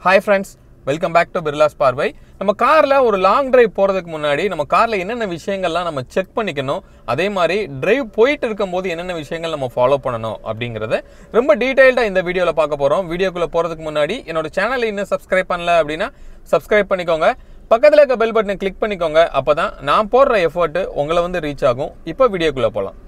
hi friends welcome back to Birlas பார்வை நம்ம காரில் ஒரு லாங் டிரைவ் போகிறதுக்கு முன்னாடி நம்ம காரில் என்னென்ன விஷயங்கள்லாம் நம்ம செக் பண்ணிக்கணும் அதே மாதிரி டிரைவ் போயிட்டு இருக்கும்போது என்னென்ன விஷயங்கள் நம்ம ஃபாலோ பண்ணணும் அப்படிங்கிறத ரொம்ப டீட்டெயில்டாக இந்த வீடியோவில் பார்க்க போகிறோம் வீடியோக்குள்ளே போகிறதுக்கு முன்னாடி என்னோட சேனலை இன்னும் சப்ஸ்கிரைப் பண்ணல அப்படின்னா சப்ஸ்கிரைப் பண்ணிக்கோங்க பக்கத்தில் இருக்க பெல் பட்டனை கிளிக் பண்ணிக்கோங்க அப்போ தான் நான் போடுற எஃபர்ட் உங்களை வந்து ரீச் ஆகும் இப்போ வீடியோக்குள்ளே போகலாம்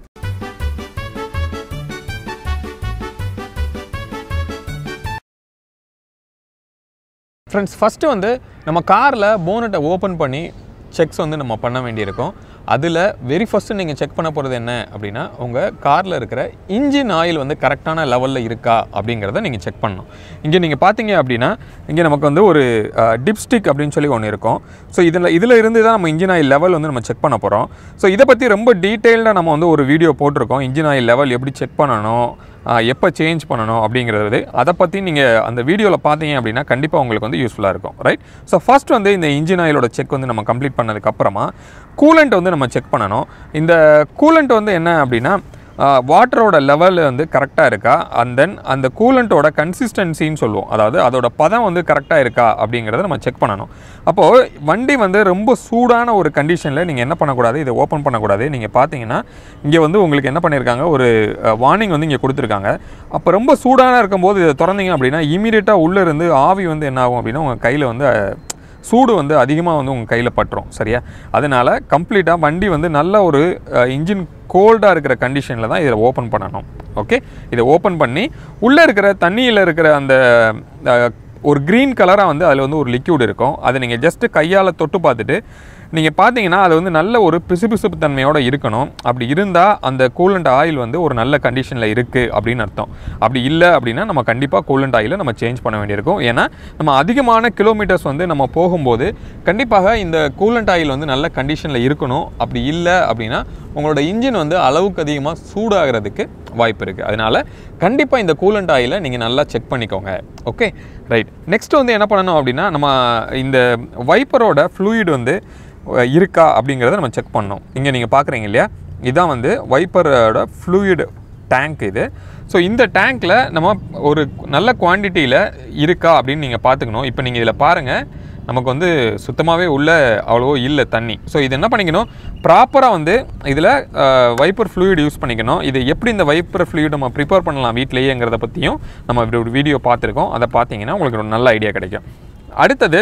ஃப்ரெண்ட்ஸ் ஃபஸ்ட்டு வந்து நம்ம காரில் போனட்டை ஓப்பன் பண்ணி செக்ஸ் வந்து நம்ம பண்ண வேண்டியிருக்கும் அதில் வெரி ஃபஸ்ட்டு நீங்கள் செக் பண்ண போகிறது என்ன அப்படின்னா உங்கள் காரில் இருக்கிற இன்ஜின் ஆயில் வந்து கரெக்டான லெவலில் இருக்கா அப்படிங்கிறத நீங்கள் செக் பண்ணணும் இங்கே நீங்கள் பார்த்தீங்க அப்படின்னா இங்கே நமக்கு வந்து ஒரு டிப்ஸ்டிக் அப்படின்னு சொல்லி ஒன்று இருக்கும் ஸோ இதில் இதில் இருந்து தான் நம்ம இன்ஜின் ஆயில் லெவல் வந்து நம்ம செக் பண்ண போகிறோம் ஸோ இதை பற்றி ரொம்ப டீட்டெயில்டாக நம்ம வந்து ஒரு வீடியோ போட்டிருக்கோம் இன்ஜின் ஆயில் லெவல் எப்படி செக் பண்ணணும் எப்போ சேஞ்ச் பண்ணணும் அப்படிங்கிறது அதை பற்றி நீங்கள் அந்த வீடியோவில் பார்த்தீங்க அப்படின்னா கண்டிப்பாக உங்களுக்கு வந்து யூஸ்ஃபுல்லாக இருக்கும் ரைட் ஸோ ஃபஸ்ட் வந்து இந்த இன்ஜின் ஆயிலோட செக் வந்து நம்ம கம்ப்ளீட் பண்ணதுக்கப்புறமா கூலண்ட் வந்து நம்ம செக் பண்ணணும் இந்த கூலண்ட் வந்து என்ன அப்படின்னா வாட்டரோட லெவல் வந்து கரெக்டாக இருக்கா அண்ட் தென் அந்த கூலண்ட்டோட கன்சிஸ்டன்சின்னு சொல்லுவோம் அதாவது அதோட பதம் வந்து கரெக்டாக இருக்கா அப்படிங்கிறத நம்ம செக் பண்ணணும் அப்போது வண்டி வந்து ரொம்ப சூடான ஒரு கண்டிஷனில் நீங்கள் என்ன பண்ணக்கூடாது இதை ஓப்பன் பண்ணக்கூடாது நீங்கள் பார்த்தீங்கன்னா இங்கே வந்து உங்களுக்கு என்ன பண்ணியிருக்காங்க ஒரு வார்னிங் வந்து இங்கே கொடுத்துருக்காங்க அப்போ ரொம்ப சூடான இருக்கும்போது இதை திறந்தீங்க அப்படின்னா இமீடியட்டாக உள்ளே இருந்து ஆவி வந்து என்ன ஆகும் அப்படின்னா உங்கள் கையில் வந்து சூடு வந்து அதிகமாக வந்து உங்கள் கையில் பட்டுரும் சரியா அதனால் கம்ப்ளீட்டாக வண்டி வந்து நல்ல ஒரு இன்ஜின் கோல்டாக இருக்கிற கண்டிஷனில் தான் இதை ஓப்பன் பண்ணணும் ஓகே இதை ஓப்பன் பண்ணி உள்ளே இருக்கிற தண்ணியில் இருக்கிற அந்த ஒரு க்ரீன் கலராக வந்து அதில் வந்து ஒரு லிக்யூட் இருக்கும் அதை நீங்கள் ஜஸ்ட்டு கையால் தொட்டு பார்த்துட்டு நீங்கள் பார்த்தீங்கன்னா அது வந்து நல்ல ஒரு பிசுபிசுப்பு தன்மையோடு இருக்கணும் அப்படி இருந்தால் அந்த கூலண்ட் ஆயில் வந்து ஒரு நல்ல கண்டிஷனில் இருக்குது அப்படின்னு அர்த்தம் அப்படி இல்லை அப்படின்னா நம்ம கண்டிப்பாக கூலண்ட் ஆயிலை நம்ம சேஞ்ச் பண்ண வேண்டியிருக்கும் ஏன்னா நம்ம அதிகமான கிலோமீட்டர்ஸ் வந்து நம்ம போகும்போது கண்டிப்பாக இந்த கூலண்ட் ஆயில் வந்து நல்ல கண்டிஷனில் இருக்கணும் அப்படி இல்லை அப்படின்னா உங்களோட இன்ஜின் வந்து அளவுக்கு அதிகமாக சூடாகிறதுக்கு வாய்ப்பு இருக்குது அதனால் கண்டிப்பாக இந்த கூலண்ட் ஆயிலை நீங்கள் நல்லா செக் பண்ணிக்கோங்க ஓகே ரைட் நெக்ஸ்ட் வந்து என்ன பண்ணணும் அப்படின்னா நம்ம இந்த வைப்பரோட ஃப்ளூயிட் வந்து இருக்கா அப்படிங்கிறத நம்ம செக் பண்ணோம் இங்கே நீங்கள் பார்க்குறீங்க இல்லையா இதுதான் வந்து வைப்பரோட ஃப்ளூயிட் டேங்க் இது ஸோ இந்த டேங்க்கில் நம்ம ஒரு நல்ல குவான்டிட்டியில் இருக்கா அப்படின்னு நீங்கள் பார்த்துக்கணும் இப்போ நீங்கள் இதில் பாருங்கள் நமக்கு வந்து சுத்தமாகவே உள்ள அவ்வளோ இல்லை தண்ணி ஸோ இது என்ன பண்ணிக்கணும் ப்ராப்பராக வந்து இதில் வைப்பர் ஃப்ளூயிட் யூஸ் பண்ணிக்கணும் இது எப்படி இந்த வைப்பர் ஃப்ளூயிட் நம்ம ப்ரிப்பேர் பண்ணலாம் வீட்டிலேயேங்கிறத பற்றியும் நம்ம இப்படி ஒரு வீடியோ பார்த்துருக்கோம் அதை பார்த்தீங்கன்னா உங்களுக்கு ஒரு நல்ல ஐடியா கிடைக்கும் அடுத்தது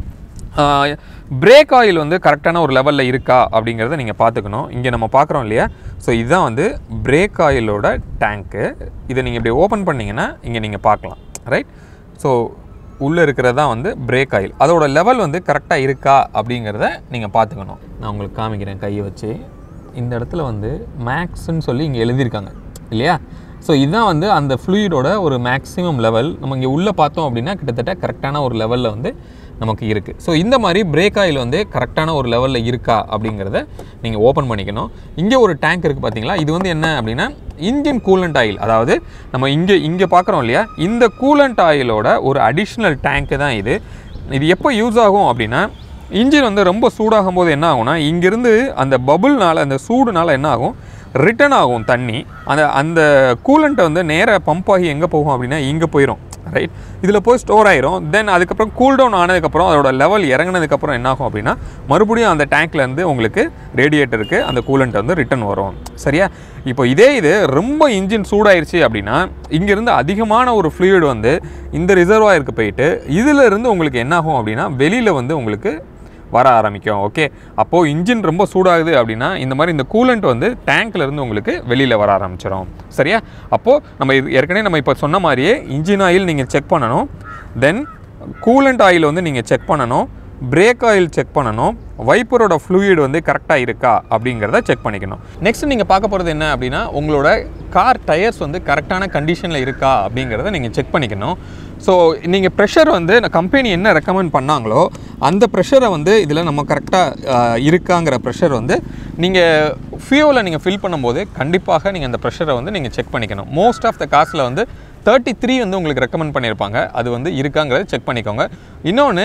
பிரேக் ஆயில் வந்து கரெக்டான ஒரு லெவலில் இருக்கா அப்படிங்கிறத நீங்கள் பார்த்துக்கணும் இங்கே நம்ம பார்க்குறோம் இல்லையா ஸோ இதுதான் வந்து பிரேக் ஆயிலோட டேங்க்கு இதை நீங்கள் இப்படி ஓப்பன் பண்ணிங்கன்னா இங்கே நீங்கள் பார்க்கலாம் ரைட் ஸோ உள்ளே இருக்கிறது தான் வந்து பிரேக் ஆயில் அதோட லெவல் வந்து கரெக்டாக இருக்கா அப்படிங்கிறத நீங்கள் பார்த்துக்கணும் நான் உங்களுக்கு காமிக்கிறேன் கையை வச்சு இந்த இடத்துல வந்து மேக்ஸ்ன்னு சொல்லி இங்கே எழுதியிருக்காங்க இல்லையா ஸோ இதுதான் வந்து அந்த ஃப்ளூயிடோட ஒரு மேக்ஸிமம் லெவல் நம்ம இங்கே உள்ளே பார்த்தோம் அப்படின்னா கிட்டத்தட்ட கரெக்டான ஒரு லெவலில் வந்து நமக்கு இருக்குது ஸோ இந்த மாதிரி பிரேக் ஆயில் வந்து கரெக்டான ஒரு லெவலில் இருக்கா அப்படிங்கிறத நீங்கள் ஓப்பன் பண்ணிக்கணும் இங்கே ஒரு டேங்க் இருக்குது பார்த்தீங்களா இது வந்து என்ன அப்படின்னா இன்ஜின் கூலண்ட் ஆயில் அதாவது நம்ம இங்கே இங்கே பார்க்குறோம் இல்லையா இந்த கூலண்ட் ஆயிலோட ஒரு அடிஷ்னல் டேங்க்கு தான் இது இது எப்போ யூஸ் ஆகும் அப்படின்னா இன்ஜின் வந்து ரொம்ப சூடாகும் போது என்ன ஆகும்னா இங்கேருந்து அந்த பபுள்னால் அந்த சூடுனால என்ன ஆகும் ரிட்டர்ன் ஆகும் தண்ணி அந்த அந்த கூலண்ட்டை வந்து நேராக பம்ப் ஆகி எங்கே போகும் அப்படின்னா இங்கே போயிடும் ரைட் இதில் போய் ஸ்டோர் ஆயிரும் தென் அதுக்கப்புறம் கூல் டவுன் ஆனதுக்கப்புறம் அதோட லெவல் இறங்கினதுக்கப்புறம் என்ன ஆகும் அப்படின்னா மறுபடியும் அந்த டேங்க்லேருந்து உங்களுக்கு ரேடியேட்டருக்கு அந்த கூலண்ட் வந்து ரிட்டன் வரும் சரியா இப்போ இதே இது ரொம்ப இன்ஜின் சூடாயிருச்சு அப்படின்னா இங்கேருந்து அதிகமான ஒரு ஃப்ளூயிட் வந்து இந்த ரிசர்வாயருக்கு போயிட்டு இதில் இருந்து உங்களுக்கு என்ன ஆகும் அப்படின்னா வெளியில் வந்து உங்களுக்கு வர ஆரம்பிக்கும் ஓகே அப்போது இன்ஜின் ரொம்ப சூடாகுது அப்படின்னா இந்த மாதிரி இந்த கூலண்ட் வந்து டேங்க்ல இருந்து உங்களுக்கு வெளியில் வர ஆரம்பிச்சிடும் சரியா அப்போது நம்ம இது ஏற்கனவே நம்ம இப்போ சொன்ன மாதிரியே இன்ஜின் ஆயில் நீங்கள் செக் பண்ணணும் தென் கூலண்ட் ஆயில் வந்து நீங்கள் செக் பண்ணணும் பிரேக் ஆயில் செக் பண்ணணும் வைப்பரோட ஃப்ளூயிட் வந்து கரெக்டாக இருக்கா அப்படிங்கிறத செக் பண்ணிக்கணும் நெக்ஸ்ட் நீங்கள் பார்க்க போகிறது என்ன அப்படின்னா உங்களோட கார் டயர்ஸ் வந்து கரெக்டான கண்டிஷனில் இருக்கா அப்படிங்கிறத நீங்கள் செக் பண்ணிக்கணும் ஸோ நீங்கள் ப்ரெஷர் வந்து கம்பெனி என்ன ரெக்கமெண்ட் பண்ணாங்களோ அந்த ப்ரெஷரை வந்து இதில் நம்ம கரெக்டாக இருக்காங்கிற ப்ரெஷர் வந்து நீங்கள் ஃபியூவில் நீங்கள் ஃபில் பண்ணும்போது கண்டிப்பாக நீங்கள் அந்த ப்ரெஷரை வந்து நீங்கள் செக் பண்ணிக்கணும் மோஸ்ட் ஆஃப் த காசில் வந்து தேர்ட்டி த்ரீ வந்து உங்களுக்கு ரெக்கமெண்ட் பண்ணியிருப்பாங்க அது வந்து இருக்காங்கிறத செக் பண்ணிக்கோங்க இன்னொன்று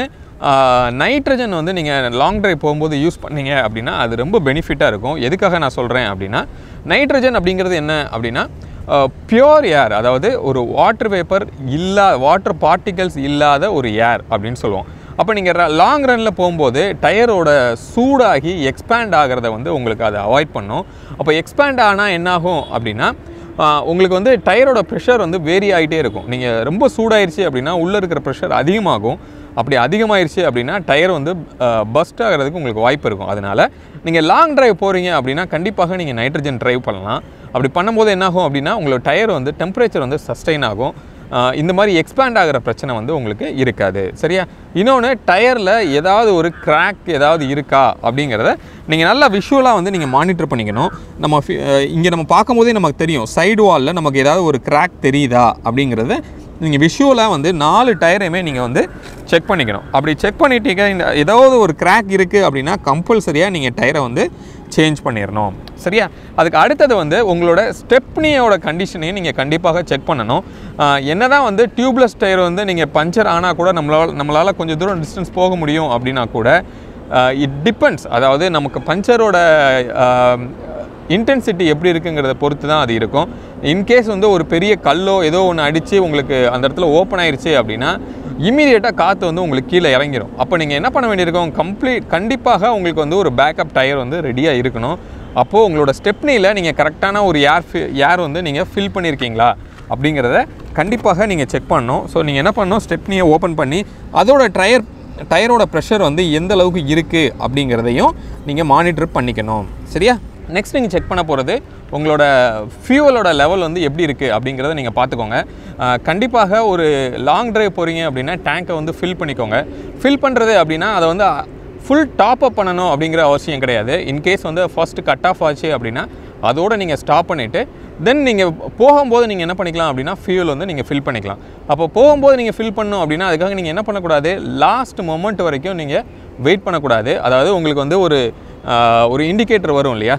நைட்ரஜன் வந்து நீங்கள் லாங் ட்ரைவ் போகும்போது யூஸ் பண்ணீங்க அப்படின்னா அது ரொம்ப பெனிஃபிட்டாக இருக்கும் எதுக்காக நான் சொல்கிறேன் அப்படின்னா நைட்ரஜன் அப்படிங்கிறது என்ன அப்படின்னா பியோர் ஏர் அதாவது ஒரு வாட்டர் வேப்பர் இல்லா வாட்டர் பார்ட்டிகல்ஸ் இல்லாத ஒரு ஏர் அப்படின்னு சொல்லுவோம் அப்போ நீங்கள் லாங் ரனில் போகும்போது டயரோட சூடாகி எக்ஸ்பேண்ட் ஆகிறத வந்து உங்களுக்கு அதை அவாய்ட் பண்ணும் அப்போ எக்ஸ்பேண்ட் ஆனால் என்னாகும் அப்படின்னா ஆஹ், உங்களுக்கு வந்து டயரோட ப்ரெஷர் வந்து வேரி ஆகிட்டே இருக்கும் நீங்கள் ரொம்ப சூடாயிருச்சு அப்படின்னா உள்ளே இருக்கிற ப்ரெஷர் அதிகமாகும் அப்படி அதிகமாயிருச்சு அப்படின்னா டயர் வந்து பஸ்ட் ஆகிறதுக்கு உங்களுக்கு வாய்ப்பு இருக்கும் அதனால் நீங்கள் லாங் டிரைவ் போகிறீங்க அப்படின்னா கண்டிப்பாக நீங்கள் நைட்ரஜன் டிரைவ் பண்ணலாம் அப்படி பண்ணும்போது என்னாகும் அப்படின்னா உங்களோட டயர் வந்து டெம்பரேச்சர் வந்து சஸ்டெயின் ஆகும் ஆஹ் இந்த மாதிரி எக்ஸ்பேண்ட் ஆகிற பிரச்சனை வந்து உங்களுக்கு இருக்காது சரியா இன்னொன்று டயரில் ஏதாவது ஒரு கிராக் ஏதாவது இருக்கா அப்படிங்கிறத நீங்கள் நல்லா விஷுவலாக வந்து நீங்கள் மானிட்டர் பண்ணிக்கணும் நம்ம இங்கே நம்ம பார்க்கும்போதே நமக்கு தெரியும் சைடு வாலில் நமக்கு ஏதாவது ஒரு கிராக் தெரியுதா அப்படிங்கிறத நீங்கள் விஷுவலாக வந்து நாலு டயரையுமே நீங்கள் வந்து செக் பண்ணிக்கணும் அப்படி செக் பண்ணிட்டீங்க இந்த ஏதாவது ஒரு கிராக் இருக்குது அப்படின்னா கம்பல்சரியாக நீங்கள் டயரை வந்து சேஞ்ச் பண்ணிடணும் சரியா அதுக்கு அடுத்தது வந்து உங்களோட ஸ்டெப்னியோட கண்டிஷனையும் நீங்கள் கண்டிப்பாக செக் பண்ணணும் ஆஹ் என்னதான் வந்து டியூப்லெஸ் டயர் வந்து நீங்கள் பஞ்சர் ஆனால் கூட நம்மளால் நம்மளால் கொஞ்சம் தூரம் டிஸ்டன்ஸ் போக முடியும் அப்படின்னா கூட இட் டிபெண்ட்ஸ் அதாவது நமக்கு பஞ்சரோட இன்டென்சிட்டி எப்படி இருக்குங்கிறத பொறுத்து தான் அது இருக்கும் இன்கேஸ் வந்து ஒரு பெரிய கல்லோ ஏதோ ஒன்று அடித்து உங்களுக்கு அந்த இடத்துல ஓப்பன் ஆயிருச்சு அப்படின்னா இமீடியட்டாக காற்று வந்து உங்களுக்கு கீழே இறங்கிரும் அப்போ நீங்கள் என்ன பண்ண வேண்டியிருக்கும் கம்ப்ளீட் கண்டிப்பாக உங்களுக்கு வந்து ஒரு பேக்கப் டயர் வந்து ரெடியாக இருக்கணும் அப்போது உங்களோட ஸ்டெப்னியில் நீங்கள் கரெக்டான ஒரு ஏர் ஃபி ஏர் வந்து நீங்கள் ஃபில் பண்ணியிருக்கீங்களா அப்படிங்கிறத கண்டிப்பாக நீங்கள் செக் பண்ணணும் ஸோ நீங்கள் என்ன பண்ணணும் ஸ்டெப்னியை ஓப்பன் பண்ணி அதோட டயர் டயரோட ப்ரெஷர் வந்து எந்த அளவுக்கு இருக்குது அப்படிங்கிறதையும் நீங்கள் மானிட்டர் பண்ணிக்கணும் சரியா நெக்ஸ்ட் நீங்கள் செக் பண்ண போகிறது உங்களோட ஃபியூவலோட லெவல் வந்து எப்படி இருக்குது அப்படிங்கிறத நீங்கள் பார்த்துக்கோங்க அஹ், கண்டிப்பாக ஒரு லாங் டிரைவ் போகிறீங்க அப்படின்னா டேங்கை வந்து ஃபில் பண்ணிக்கோங்க ஃபில் பண்ணுறது அப்படின்னா அதை வந்து ஃபுல் டாப் அப் பண்ணணும் அப்படிங்கிற அவசியம் கிடையாது இன்கேஸ் வந்து ஃபர்ஸ்ட் கட் ஆஃப் ஆச்சு அப்படின்னா அதோடு நீங்கள் ஸ்டாப் பண்ணிவிட்டு தென் நீங்கள் போகும்போது நீங்கள் என்ன பண்ணிக்கலாம் அப்படின்னா ஃபியூல் வந்து நீங்கள் ஃபில் பண்ணிக்கலாம் அப்போ போகும்போது நீங்கள் ஃபில் பண்ணணும் அப்படின்னா அதுக்காக நீங்கள் என்ன பண்ணக்கூடாது லாஸ்ட் மொமெண்ட் வரைக்கும் நீங்கள் வெயிட் பண்ணக்கூடாது அதாவது உங்களுக்கு வந்து ஒரு ஆஹ், ஒரு இண்டிகேட்டர் வரும் இல்லையா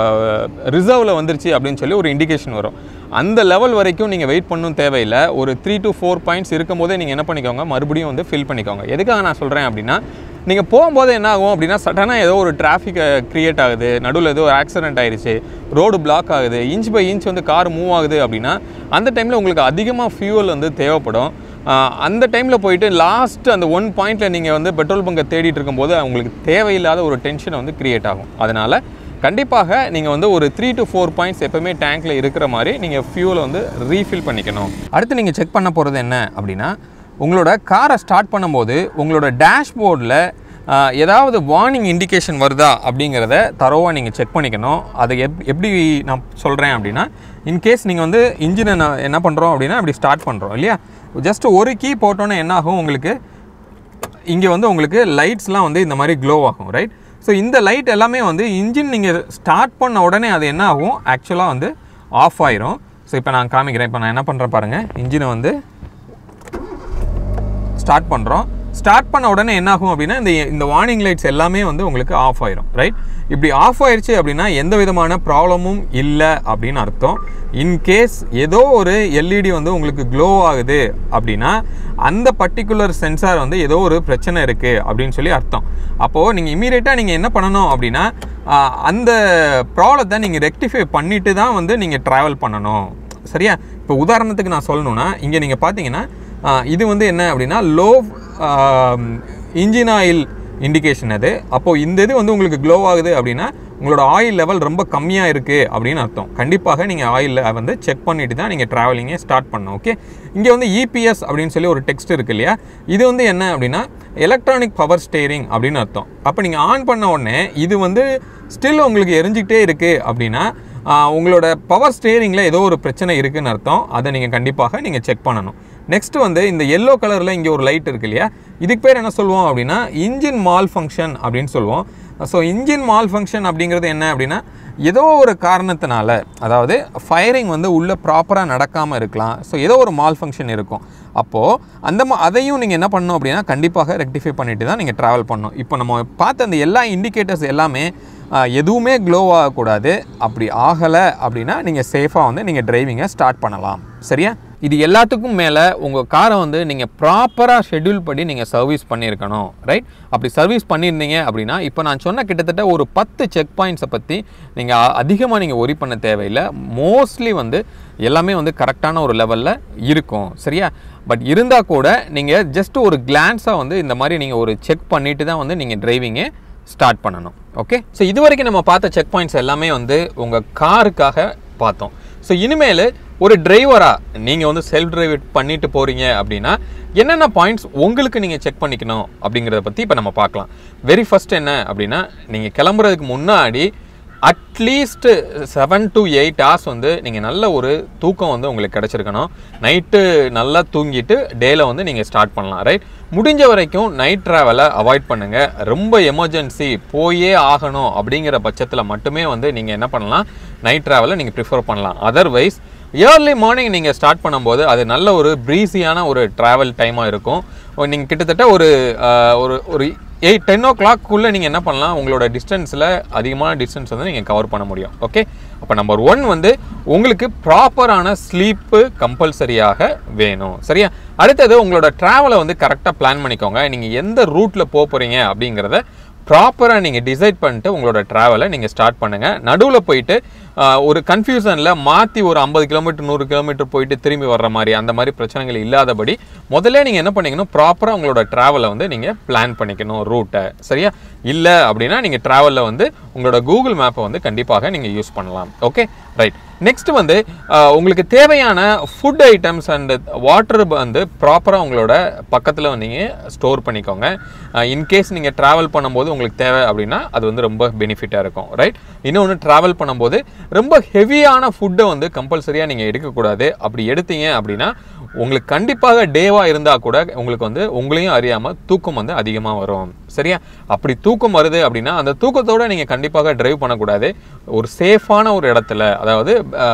ரிசர்வில் வந்துருச்சு அப்படின்னு சொல்லி ஒரு இண்டிகேஷன் வரும் அந்த லெவல் வரைக்கும் நீங்கள் வெயிட் பண்ணணும் தேவையில்லை ஒரு த்ரீ to ஃபோர் பாயிண்ட்ஸ் இருக்கும்போதே நீங்கள் என்ன பண்ணிக்கோங்க மறுபடியும் வந்து ஃபில் பண்ணிக்கோங்க எதுக்காக நான் சொல்கிறேன் அப்படின்னா நீங்கள் போகும்போது என்ன ஆகும் அப்படின்னா சடனாக ஏதோ ஒரு டிராஃபிக் க்ரியேட் ஆகுது நடுவில் ஏதோ ஒரு ஆக்சிடென்ட் ஆயிடுச்சு ரோடு பிளாக் ஆகுது இன்ச் பை இன்ச் வந்து கார் மூவ் ஆகுது அப்படின்னா அந்த டைமில் உங்களுக்கு அதிகமாக ஃபியூவல் வந்து தேவைப்படும் ஆஹ் அந்த டைமில் போயிட்டு லாஸ்ட் அந்த ஒன் பாயிண்ட்டில் நீங்கள் வந்து பெட்ரோல் பங்கை தேடிட்டு இருக்கும்போது உங்களுக்கு தேவையில்லாத ஒரு டென்ஷனை வந்து க்ரியேட் ஆகும் அதனால் கண்டிப்பாக நீங்கள் வந்து ஒரு த்ரீ to ஃபோர் பாயிண்ட்ஸ் எப்பவுமே டேங்க்கில் இருக்கிற மாதிரி நீங்கள் ஃபியூலை வந்து ரீஃபில் பண்ணிக்கணும் அடுத்து நீங்கள் செக் பண்ண போகிறது என்ன அப்படின்னா உங்களோட காரை ஸ்டார்ட் பண்ணும்போது உங்களோட டேஷ்போர்டில் ஏதாவது வார்னிங் இண்டிகேஷன் வருதா அப்படிங்கிறத தரோவாக நீங்கள் செக் பண்ணிக்கணும் அதை எப் எப்படி நான் சொல்கிறேன் அப்படின்னா இன்கேஸ் நீங்கள் வந்து இன்ஜினை நான் என்ன பண்ணுறோம் அப்படின்னா அப்படி ஸ்டார்ட் பண்ணுறோம் இல்லையா ஜஸ்ட் ஒரு கீ போட்டோன்னே என்ன ஆகும் உங்களுக்கு இங்கே வந்து உங்களுக்கு லைட்ஸ்லாம் வந்து இந்த மாதிரி க்ளோ ஆகும் ரைட் ஸோ இந்த லைட் எல்லாமே வந்து இன்ஜின் நீங்கள் ஸ்டார்ட் பண்ண உடனே அது என்ன ஆகும் ஆக்சுவலாக வந்து ஆஃப் ஆயிரும் ஸோ இப்போ நான் காமிக்கிறேன் இப்போ நான் என்ன பண்ணுறேன் பாருங்கள் இன்ஜினை வந்து ஸ்டார்ட் பண்ணுறோம் ஸ்டார்ட் பண்ண உடனே என்ன ஆகும் அப்படின்னா இந்த இந்த வார்னிங் லைட்ஸ் எல்லாமே வந்து உங்களுக்கு ஆஃப் ஆயிரும் ரைட் இப்படி ஆஃப் ஆயிருச்சு அப்படின்னா எந்த விதமான ப்ராப்ளமும் இல்லை அப்படின்னு அர்த்தம் இன்கேஸ் ஏதோ ஒரு எல்இடி வந்து உங்களுக்கு க்ளோ ஆகுது அப்படின்னா அந்த பர்டிகுலர் சென்சார் வந்து ஏதோ ஒரு பிரச்சனை இருக்குது அப்படின்னு சொல்லி அர்த்தம் அப்போது நீங்கள் இமீடியட்டாக நீங்கள் என்ன பண்ணணும் அப்படின்னா ஆஹ், அந்த ப்ராப்ளத்தை நீங்கள் ரெக்டிஃபை பண்ணிட்டு தான் வந்து நீங்கள் ட்ராவல் பண்ணணும் சரியா இப்போ உதாரணத்துக்கு நான் சொல்லணும்னா இங்கே நீங்கள் பார்த்தீங்கன்னா ஆஹ், இது வந்து என்ன அப்படின்னா லோ இன்ஜின் ஆயில் இண்டிகேஷன் அது அப்போது இந்த இது வந்து உங்களுக்கு க்ளோ ஆகுது அப்படின்னா உங்களோட ஆயில் லெவல் ரொம்ப கம்மியாக இருக்குது அப்படின்னு அர்த்தம் கண்டிப்பாக நீங்கள் ஆயிலில் வந்து செக் பண்ணிட்டு தான் நீங்கள் ட்ராவலிங்கே ஸ்டார்ட் பண்ணணும் ஓகே இங்கே வந்து இபிஎஸ் அப்படின்னு சொல்லி ஒரு டெக்ஸ்ட் இருக்கு இல்லையா இது வந்து என்ன அப்படின்னா எலக்ட்ரானிக் பவர் ஸ்டேரிங் அப்படின்னு அர்த்தம் அப்போ நீங்கள் ஆன் பண்ண உடனே இது வந்து ஸ்டில் உங்களுக்கு எரிஞ்சிக்கிட்டே இருக்குது அப்படின்னா ஆஹ், உங்களோட பவர் ஸ்டேரிங்கில் ஏதோ ஒரு பிரச்சனை இருக்குன்னு அர்த்தம் அதை நீங்கள் கண்டிப்பாக நீங்கள் செக் பண்ணணும் நெக்ஸ்ட் வந்து இந்த எல்லோ கலரில் இங்கே ஒரு லைட் இருக்கு இல்லையா இதுக்கு பேர் என்ன சொல்லுவோம் அப்படின்னா இன்ஜின் மால் ஃபங்க்ஷன் அப்படின்னு சொல்லுவோம் ஸோ இன்ஜின் மால் ஃபங்க்ஷன் அப்படிங்கிறது என்ன அப்படின்னா ஏதோ ஒரு காரணத்தினால அதாவது ஃபயரிங் வந்து உள்ளே ப்ராப்பராக நடக்காமல் இருக்கலாம் ஸோ ஏதோ ஒரு மால் ஃபங்க்ஷன் இருக்கும் அப்போது அந்த மா அதையும் நீங்கள் என்ன பண்ணணும் அப்படின்னா கண்டிப்பாக ரெக்டிஃபை பண்ணிட்டு தான் நீங்கள் ட்ராவல் பண்ணணும் இப்போ நம்ம பார்த்த அந்த எல்லா இண்டிகேட்டர்ஸ் எல்லாமே ஆஹ், எதுவுமே க்ளோ ஆகக்கூடாது அப்படி ஆகலை அப்படின்னா நீங்கள் சேஃபாக வந்து நீங்கள் டிரைவிங்கை ஸ்டார்ட் பண்ணலாம் சரியா இது எல்லாத்துக்கும் மேலே உங்கள் காரை வந்து நீங்கள் ப்ராப்பராக ஷெட்யூல் படி நீங்கள் சர்வீஸ் பண்ணியிருக்கணும் ரைட் அப்படி சர்வீஸ் பண்ணியிருந்தீங்க அப்படின்னா இப்போ நான் சொன்ன கிட்டத்தட்ட ஒரு பத்து செக் பாயிண்ட்ஸை பற்றி நீங்கள் அதிகமாக நீங்கள் ஒரி பண்ண தேவையில்லை மோஸ்ட்லி வந்து எல்லாமே வந்து கரெக்டான ஒரு லெவலில் இருக்கும் சரியா பட் இருந்தால் கூட நீங்கள் ஜஸ்ட் ஒரு கிளான்ஸாக வந்து இந்த மாதிரி நீங்கள் ஒரு செக் பண்ணிட்டு தான் வந்து நீங்கள் டிரைவிங்கே ஸ்டார்ட் பண்ணணும் ஓகே ஸோ இது வரைக்கும் நம்ம பார்த்த செக் பாயிண்ட்ஸ் எல்லாமே வந்து உங்கள் காருக்காக பார்த்தோம் ஸோ இனிமேல் ஒரு டிரைவராக நீங்கள் வந்து செல்ஃப் டிரைவ் பண்ணிட்டு போகிறீங்க அப்படின்னா என்னென்ன பாயிண்ட்ஸ் உங்களுக்கு நீங்கள் செக் பண்ணிக்கணும் அப்படிங்கிறத பற்றி இப்போ நம்ம பார்க்கலாம் வெரி ஃபர்ஸ்ட் என்ன அப்படின்னா நீங்கள் கிளம்புறதுக்கு முன்னாடி at least seven to eight hours வந்து நீங்கள் நல்ல ஒரு தூக்கம் வந்து உங்களுக்கு கிடச்சிருக்கணும் நைட்டு நல்லா தூங்கிட்டு டேல வந்து நீங்கள் ஸ்டார்ட் பண்ணலாம் ரைட் முடிஞ்ச வரைக்கும் நைட் ட்ராவலை அவாய்ட் பண்ணுங்கள் ரொம்ப எமர்ஜென்சி போயே ஆகணும் அப்படிங்கிற பட்சத்தில் மட்டுமே வந்து நீங்கள் என்ன பண்ணலாம் நைட் ட்ராவலை நீங்கள் ப்ரிஃபர் பண்ணலாம் அதர்வைஸ் ஏர்லி மார்னிங் நீங்கள் ஸ்டார்ட் பண்ணும்போது அது நல்ல ஒரு ப்ரீஸியான ஒரு ட்ராவல் டைமாக இருக்கும் நீங்கள் கிட்டத்தட்ட ஒரு ஆஹ், ஒரு ஒரு எயிட் டென் ஓ கிளாக்குள்ளே நீங்கள் என்ன பண்ணலாம் உங்களோட டிஸ்டன்ஸில் அதிகமான டிஸ்டன்ஸ் வந்து நீங்கள் கவர் பண்ண முடியும் ஓகே அப்போ நம்பர் ஒன் வந்து உங்களுக்கு ப்ராப்பரான ஸ்லீப்பு கம்பல்சரியாக வேணும் சரியா அடுத்தது உங்களோட ட்ராவலை வந்து கரெக்டாக பிளான் பண்ணிக்கோங்க நீங்கள் எந்த ரூட்டில் போக போகிறீங்க அப்படிங்கிறத ப்ராப்பராக நீங்கள் டிசைட் பண்ணிட்டு உங்களோட ட்ராவலை நீங்கள் ஸ்டார்ட் பண்ணுங்கள் நடுவில் போயிட்டு ஆஹ், ஒரு கன்ஃபியூஷனில் மாற்றி ஒரு ஐம்பது கிலோமீட்டர் நூறு கிலோமீட்டர் போயிட்டு திரும்பி வர்ற மாதிரி அந்த மாதிரி பிரச்சனைகள் இல்லாதபடி முதல்ல நீங்கள் என்ன பண்ணிக்கணும் ப்ராப்பராக உங்களோட ட்ராவலை வந்து நீங்கள் பிளான் பண்ணிக்கணும் ரூட்டை சரியா இல்லை அப்படின்னா நீங்கள் ட்ராவலில் வந்து உங்களோட கூகுள் மேப்பை வந்து கண்டிப்பாக நீங்கள் யூஸ் பண்ணலாம் ஓகே ரைட் நெக்ஸ்ட் வந்து ஆஹ், உங்களுக்கு தேவையான ஃபுட் ஐட்டம்ஸ் அண்ட் வாட்டர் வந்து ப்ராப்பராக உங்களோட பக்கத்தில் நீங்கள் ஸ்டோர் பண்ணிக்கோங்க இன்கேஸ் நீங்கள் ட்ராவல் பண்ணும்போது உங்களுக்கு தேவை அப்படின்னா அது வந்து ரொம்ப பெனிஃபிட்டாக இருக்கும் ரைட் இன்னொன்று ட்ராவல் பண்ணும்போது ரொம்ப ஹெவியான ஃபுட்டை வந்து கம்பல்சரியாக நீங்கள் எடுக்கக்கூடாது அப்படி எடுத்தீங்க அப்படின்னா உங்களுக்கு கண்டிப்பாக டேவாக இருந்தால் கூட உங்களுக்கு வந்து உங்களையும் அறியாமல் தூக்கம் வந்து அதிகமாக வரும் சரியா அப்படி தூக்கம் வருது அப்படின்னா அந்த தூக்கத்தோட நீங்கள் கண்டிப்பாக டிரைவ் பண்ணக்கூடாது ஒரு சேஃபான ஒரு இடத்துல அதாவது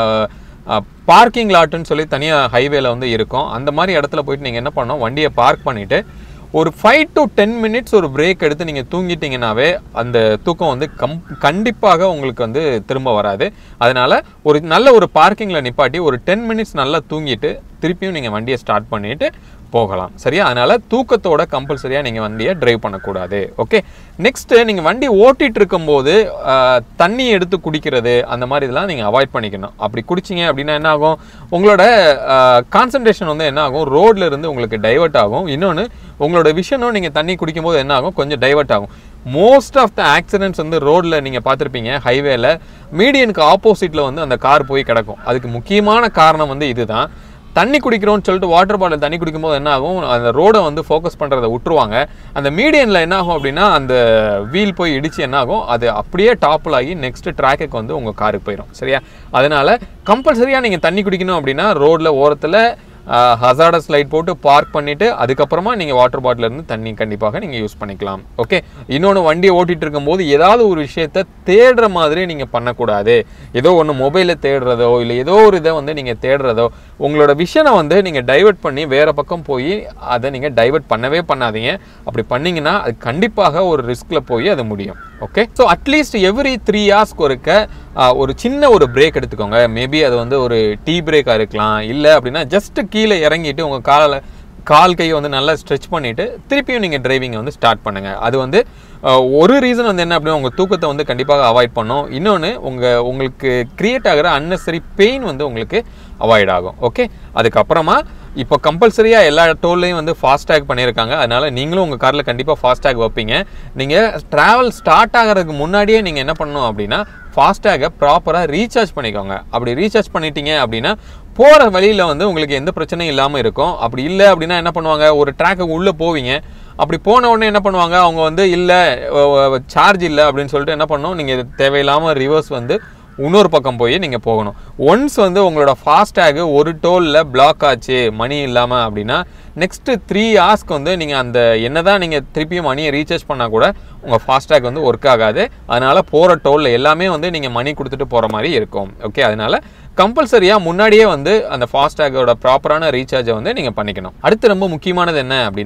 பார்க்கிங் லாட்டுன்னு சொல்லி தனியாக ஹைவேல வந்து இருக்கும் அந்த மாதிரி இடத்துல போயிட்டு நீங்கள் என்ன பண்ணணும் வண்டியை பார்க் பண்ணிவிட்டு ஒரு ஃபைவ் டு டென் மினிட்ஸ் ஒரு பிரேக் எடுத்து நீங்கள் தூங்கிட்டீங்கன்னாவே அந்த தூக்கம் வந்து கம் கண்டிப்பாக உங்களுக்கு வந்து திரும்ப வராது அதனால் ஒரு நல்ல ஒரு பார்க்கிங்கில் நிப்பாட்டி ஒரு டென் மினிட்ஸ் நல்லா தூங்கிட்டு திருப்பியும் நீங்கள் வண்டியை ஸ்டார்ட் பண்ணிட்டு போகலாம் சரியா அதனால தூக்கத்தோட கம்பல்சரியாக நீங்கள் வண்டியை டிரைவ் பண்ணக்கூடாது ஓகே நெக்ஸ்ட்டு நீங்கள் வண்டி ஓட்டிட்டு இருக்கும்போது ஆஹ், தண்ணி எடுத்து குடிக்கிறது அந்த மாதிரி இதெல்லாம் நீங்கள் அவாய்ட் பண்ணிக்கணும் அப்படி குடிச்சிங்க அப்படின்னா என்ன ஆகும் உங்களோட கான்சன்ட்ரேஷன் வந்து என்ன ஆகும் ரோட்ல இருந்து உங்களுக்கு டைவர்ட் ஆகும் இன்னொன்று உங்களோட விஷனும் நீங்கள் தண்ணி குடிக்கும்போது என்ன ஆகும் கொஞ்சம் டைவர்ட் ஆகும் மோஸ்ட் ஆஃப் த ஆக்சிடென்ட்ஸ் வந்து ரோட்டில் நீங்கள் பார்த்துருப்பீங்க ஹைவேல மீடியனுக்கு ஆப்போசிட்டில் வந்து அந்த கார் போய் கிடக்கும் அதுக்கு முக்கியமான காரணம் வந்து இதுதான் தண்ணி குடிக்கிறோம்னு சொல்லிட்டு வாட்டர் பாட்டில் தண்ணி குடிக்கும்போது என்ன ஆகும் அந்த ரோடை வந்து ஃபோக்கஸ் பண்ணுறதை விட்டுருவாங்க அந்த மீடியனில் என்ன ஆகும் அப்படின்னா அந்த வீல் போய் இடிச்சு என்ன ஆகும் அது அப்படியே டாப்பில் ஆகி நெக்ஸ்ட் ட்ராக்குக்கு வந்து உங்கள் காருக்கு போயிடும் சரியா அதனால கம்பல்சரியாக நீங்கள் தண்ணி குடிக்கணும் அப்படின்னா ரோட்டில் ஓரத்தில் ஹசார்டஸ் லைட் போட்டு பார்க் பண்ணிவிட்டு அதுக்கப்புறமா நீங்கள் வாட்டர் பாட்டில் இருந்து தண்ணி கண்டிப்பாக நீங்கள் யூஸ் பண்ணிக்கலாம் ஓகே இன்னொன்று வண்டியை ஓட்டிகிட்டு இருக்கும்போது ஏதாவது ஒரு விஷயத்த தேடுற மாதிரி நீங்கள் பண்ணக்கூடாது ஏதோ ஒன்று மொபைலில் தேடுறதோ இல்லை ஏதோ ஒரு இதை வந்து நீங்கள் தேடுறதோ உங்களோட விஷனை வந்து நீங்கள் டைவர்ட் பண்ணி வேறு பக்கம் போய் அதை நீங்கள் டைவர்ட் பண்ணவே பண்ணாதீங்க அப்படி பண்ணீங்கன்னா அது கண்டிப்பாக ஒரு ரிஸ்கில் போய் அது முடியும் okay so at least every three ஹார்ஸ்க்கு ஒருக்க ஆஹ், ஒரு சின்ன ஒரு பிரேக் எடுத்துக்கோங்க மேபி அது வந்து ஒரு டீ பிரேக்காக இருக்கலாம் இல்லை அப்படின்னா ஜஸ்ட் கீழே இறங்கிட்டு உங்கள் காலை கால் கையை வந்து நல்லா ஸ்ட்ரெச் பண்ணிவிட்டு திருப்பியும் நீங்கள் டிரைவிங்கை வந்து ஸ்டார்ட் பண்ணுங்கள் அது வந்து ஆஹ், ஒரு ரீசன் வந்து என்ன அப்படின்னா உங்கள் தூக்கத்தை வந்து கண்டிப்பாக அவாய்ட் பண்ணும் இன்னொன்று உங்கள் உங்களுக்கு கிரியேட் ஆகிற unnecessary பெயின் வந்து உங்களுக்கு அவாய்ட் ஆகும் ஓகே அதுக்கப்புறமா இப்போ கம்பல்சரியாக எல்லா டோல்லையும் வந்து ஃபாஸ்டேக் பண்ணியிருக்காங்க அதனால நீங்களும் உங்கள் காரில் கண்டிப்பாக ஃபாஸ்டேக் வைப்பீங்க நீங்கள் ட்ராவல் ஸ்டார்ட் ஆகிறதுக்கு முன்னாடியே நீங்கள் என்ன பண்ணணும் அப்படின்னா ஃபாஸ்டேகை ப்ராப்பராக ரீசார்ஜ் பண்ணிக்கோங்க அப்படி ரீசார்ஜ் பண்ணிட்டீங்க அப்படின்னா போகிற வழியில் வந்து உங்களுக்கு எந்த பிரச்சனையும் இல்லாமல் இருக்கும் அப்படி இல்லை அப்படின்னா என்ன பண்ணுவாங்க ஒரு ட்ராக்குக்கு உள்ளே போவீங்க அப்படி போன உடனே என்ன பண்ணுவாங்க அவங்க வந்து இல்லை சார்ஜ் இல்லை அப்படின்னு சொல்லிட்டு என்ன பண்ணணும் நீங்கள் தேவையில்லாமல் ரிவர்ஸ் வந்து இன்னொரு பக்கம் போய் நீங்கள் போகணும் ஒன்ஸ் வந்து உங்களோட ஃபாஸ்டேக் ஒரு டோலில் பிளாக் ஆச்சு மணி இல்லாமல் அப்படின்னா நெக்ஸ்ட்டு த்ரீ ஹார்ஸ்க்கு வந்து நீங்கள் அந்த என்னதான் நீங்கள் திருப்பியும் மணியை ரீசார்ஜ் பண்ணால் கூட உங்கள் ஃபாஸ்டேக் வந்து ஒர்க் ஆகாது அதனால் போகிற டோலில் எல்லாமே வந்து நீங்கள் மணி கொடுத்துட்டு போகிற மாதிரி இருக்கும் ஓகே அதனால் கம்பல்சரியாக முன்னாடியே வந்து அந்த ஃபாஸ்டேக்கோட ப்ராப்பரான ரீசார்ஜை வந்து நீங்கள் பண்ணிக்கணும் அடுத்து ரொம்ப முக்கியமானது என்ன அப்படின்னா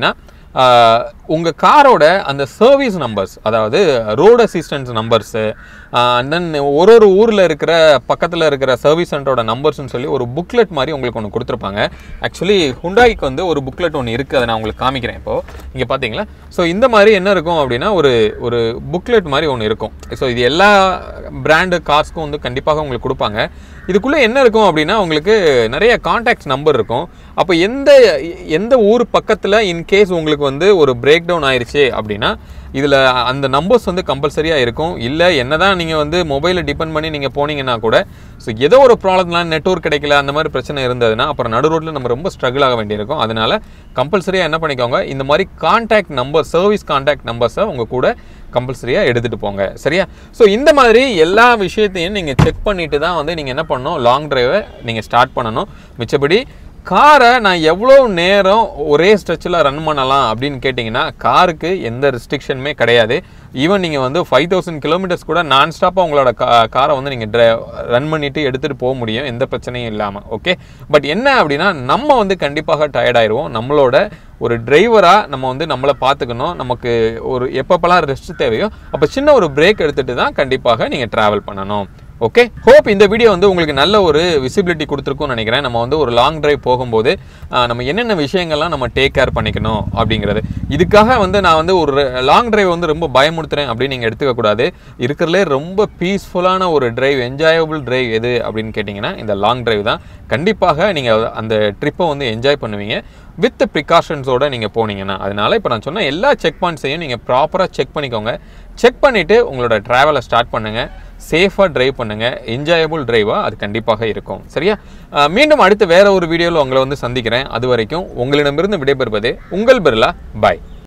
உங்கள் காரோட அந்த சர்வீஸ் நம்பர்ஸ் அதாவது road assistance numbers and then ஒரு ஒரு ஊரில் இருக்கிற பக்கத்தில் இருக்கிற சர்வீஸ் சென்டரோட நம்பர்ஸ்னு சொல்லி ஒரு புக்லெட் மாதிரி உங்களுக்கு ஒன்று கொடுத்துருப்பாங்க ஆக்சுவலி ஹுண்டாய்க்கு வந்து ஒரு புக்லெட் ஒன்று இருக்குது அதை நான் உங்களுக்கு காமிக்கிறேன் இப்போது இங்கே பார்த்தீங்களா ஸோ இந்த மாதிரி என்ன இருக்கும் அப்படின்னா ஒரு ஒரு புக்லெட் மாதிரி ஒன்று இருக்கும் ஸோ இது எல்லா பிராண்டு கார்ஸ்க்கும் வந்து கண்டிப்பாக உங்களுக்கு கொடுப்பாங்க இதுக்குள்ளே என்ன இருக்கும் அப்படின்னா உங்களுக்கு நிறைய காண்டாக்ட்ஸ் நம்பர் இருக்கும் அப்போ எந்த எந்த ஊர் பக்கத்தில் இன்கேஸ் உங்களுக்கு வந்து ஒரு பிரேக் டவுன் ஆயிடுச்சு அப்படின்னா இதில் அந்த நம்பர்ஸ் வந்து கம்பல்சரியாக இருக்கும் இல்லை என்னதான் நீங்கள் வந்து மொபைலை டிபெண்ட் பண்ணி நீங்கள் போனீங்கன்னா கூட ஸோ ஏதோ ஒரு ப்ராப்ளம்லாம் நெட்ஒர்க் கிடைக்கல அந்த மாதிரி பிரச்சனை இருந்ததுன்னா அப்புறம் நடு ரோட்டில் நம்ம ரொம்ப ஸ்ட்ரகிள் ஆக வேண்டியிருக்கும் அதனால கம்பல்சரியாக என்ன பண்ணிக்கோங்க இந்த மாதிரி காண்டாக்ட் நம்பர் சர்வீஸ் காண்டாக்ட் நம்பர்ஸை உங்கள் கூட கம்பல்சரியாக எடுத்துகிட்டு போங்க சரியா ஸோ இந்த மாதிரி எல்லா விஷயத்தையும் நீங்கள் செக் பண்ணிட்டு தான் வந்து நீங்கள் என்ன பண்ணணும் லாங் டிரைவை நீங்கள் ஸ்டார்ட் பண்ணணும் மிச்சபடி காரை நான் எவ்வளோ நேரம் ஒரே ஸ்ட்ரெச்சில் ரன் பண்ணலாம் அப்படின்னு கேட்டிங்கன்னா காருக்கு எந்த ரெஸ்ட்ரிக்ஷனுமே கிடையாது ஈவன் நீங்கள் வந்து ஃபைவ் தௌசண்ட் கிலோமீட்டர்ஸ் கூட நான் ஸ்டாப்பாக உங்களோட கா காரை வந்து நீங்கள் ட்ரை ரன் பண்ணிவிட்டு எடுத்துகிட்டு போக முடியும் எந்த பிரச்சனையும் இல்லாமல் ஓகே பட் என்ன அப்படின்னா நம்ம வந்து கண்டிப்பாக டயர்ட் ஆயிடுவோம் நம்மளோட ஒரு டிரைவராக நம்ம வந்து நம்மளை பார்த்துக்கணும் நமக்கு ஒரு எப்பப்பெல்லாம் ரெஸ்ட் தேவையோ அப்போ சின்ன ஒரு பிரேக் எடுத்துகிட்டு தான் கண்டிப்பாக நீங்கள் ட்ராவல் பண்ணணும் ஓகே ஹோப் இந்த வீடியோ வந்து உங்களுக்கு நல்ல ஒரு விசிபிலிட்டி கொடுத்துருக்கும்னு நினைக்கிறேன் நம்ம வந்து ஒரு லாங் டிரைவ் போகும்போது ஆஹ், நம்ம என்னென்ன விஷயங்கள்லாம் நம்ம டேக் கேர் பண்ணிக்கணும் அப்படிங்கிறது இதுக்காக வந்து நான் வந்து ஒரு லாங் டிரைவ் வந்து ரொம்ப பயமுறுத்துறேன் அப்படின்னு நீங்கள் எடுத்துக்க கூடாது இருக்கிறதுலே ரொம்ப பீஸ்ஃபுல்லான ஒரு டிரைவ் என்ஜாயபிள் டிரைவ் எது அப்படின்னு கேட்டிங்கன்னா இந்த லாங் டிரைவ் தான் கண்டிப்பாக நீங்கள் அந்த ட்ரிப்பை வந்து என்ஜாய் பண்ணுவீங்க வித் ப்ரிகாஷன்ஸோட நீங்கள் போனீங்கன்னா அதனால இப்போ நான் சொன்ன எல்லா செக் பாயிண்ட்ஸையும் நீங்கள் ப்ராப்பராக செக் பண்ணிக்கோங்க செக் பண்ணிவிட்டு உங்களோட ட்ராவலை ஸ்டார்ட் பண்ணுங்கள் சேஃபாக டிரைவ் பண்ணுங்கள் என்ஜாயபிள் டிரைவாக அது கண்டிப்பாக இருக்கும் சரியா அஹ் மீண்டும் அடுத்து வேற ஒரு வீடியோவில் உங்களை வந்து சந்திக்கிறேன் அது வரைக்கும் உங்களிடமிருந்து விடைபெறுவது உங்கள் பிர்லா பாய்